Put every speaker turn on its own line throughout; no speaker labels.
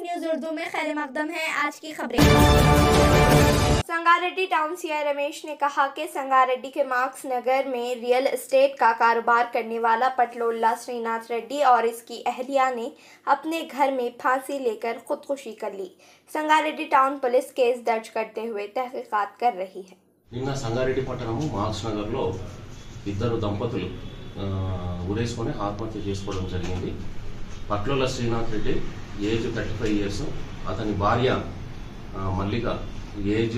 news Urdu में खैर मकदम है आज की खबरें संगारेड्डी टाउन सीआई रमेश ने कहा कि संगारेड्डी के मार्क्स नगर में रियल एस्टेट का कारोबार करने वाला पटलोल्ला श्रीनाथ रेड्डी और इसकी अहलिया ने अपने घर में फांसी लेकर खुदकुशी कर ली संगारेड्डी टाउन पुलिस केस दर्ज करते हुए तहकीकात कर रही है
నిన్న సంగారెడ్డి పట్టణము మార్క్స్ నగర్లో ఇద్దరు దంపతులు ఆ, ఉరేసుకొని ఆత్మహత్య చేసుకోవడం జరిగింది Patlola Srinath Reddy age thirty five years అతని భార్య ఆ, Mallika age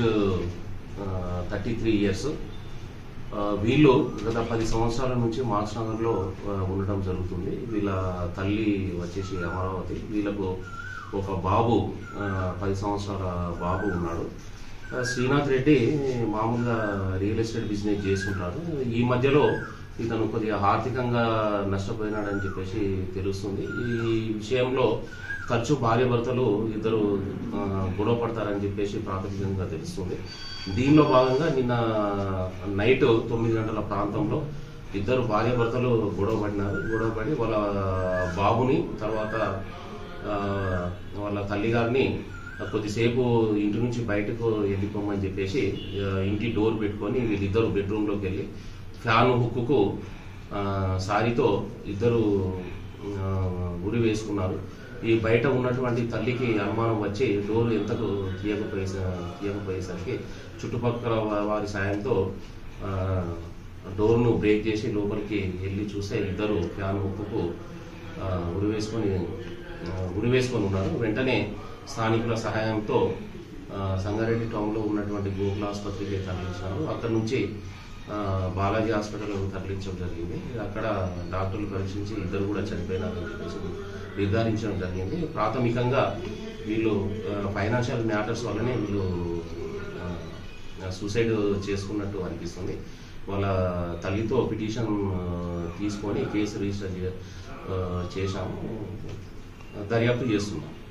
thirty three years వీళ్ళు గత పది సంవత్సరాల నుంచి మార్క్స్ నగర్లో ఆ, ఉండడం జరుగుతుంది వీళ్ళ తల్లి వచ్చేసి అమరావతి వీళ్ళకు ఒక బాబు ఆ, పది సంవత్సరాల బాబు ఉన్నాడు ఆ, శ్రీనాథ్ రెడ్డి మామూలుగా రియల్ ఎస్టేట్ బిజినెస్ చేస్తుంటాడు ఈ మధ్యలో ఇతను కొద్దిగా ఆర్థికంగా నష్టపోయినాడని చెప్పేసి తెలుస్తుంది ఈ విషయంలో ఖర్చు భార్య భర్తలు ఇద్దరు ఆ, గొడవ పడతారని చెప్పేసి ప్రాథమికంగా తెలుస్తుంది దీనిలో భాగంగా నిన్న నైట్ తొమ్మిది గంటల ప్రాంతంలో ఇద్దరు భార్య భర్తలు గొడవ పడినారు గొడవ పడి వాళ్ళ బాబుని తర్వాత ఆ, వాళ్ళ తల్లిగారిని కొద్దిసేపు ఇంటి నుంచి బయటకు వెళ్ళిపోమని చెప్పేసి ఆ, ఇంటి డోర్ పెట్టుకొని వీళ్ళిద్దరు బెడ్రూమ్లోకి వెళ్ళి ఫ్యాన్ హుక్కుకు ఆ, సారీతో ఇద్దరు ఆ, ఉరి వేసుకున్నారు ఈ బయట ఉన్నటువంటి తల్లికి అనుమానం వచ్చి డోర్ ఎంతకు తీయకపోయే తీయకపోయేసరికి చుట్టుపక్కల వా- వారి సాయంతో ఆ, డోర్ను బ్రేక్ చేసి లోపలికి వెళ్ళి చూస్తే ఇద్దరు ఫ్యాన్ హుక్కుకు ఆ, ఉరి వేసుకొని ఆ, ఉరి వేసుకొని ఉన్నారు వెంటనే స్థానికుల సహాయంతో ఆ, సంగారెడ్డి టౌన్లో ఉన్నటువంటి గోకుల ఆసుపత్రికి తరలించారు అక్కడ నుంచి ఆ, బాలాజీ హాస్పిటల్ తరలించడం జరిగింది అక్కడ డాక్టర్లు పరీక్షించి ఇద్దరు కూడా చనిపోయినారని చెప్పేసి నిర్ధారించడం జరిగింది ప్రాథమికంగా వీళ్ళు ఫైనాన్షియల్ మ్యాటర్స్ వల్లనే వీళ్ళు ఆ, సూసైడ్ చేసుకున్నట్టు అనిపిస్తుంది వాళ్ళ తల్లితో పిటిషన్ ఆ, తీసుకొని కేసు రిజిస్టర్ చే- ఆ, చేశాము దర్యాప్తు చేస్తున్నాం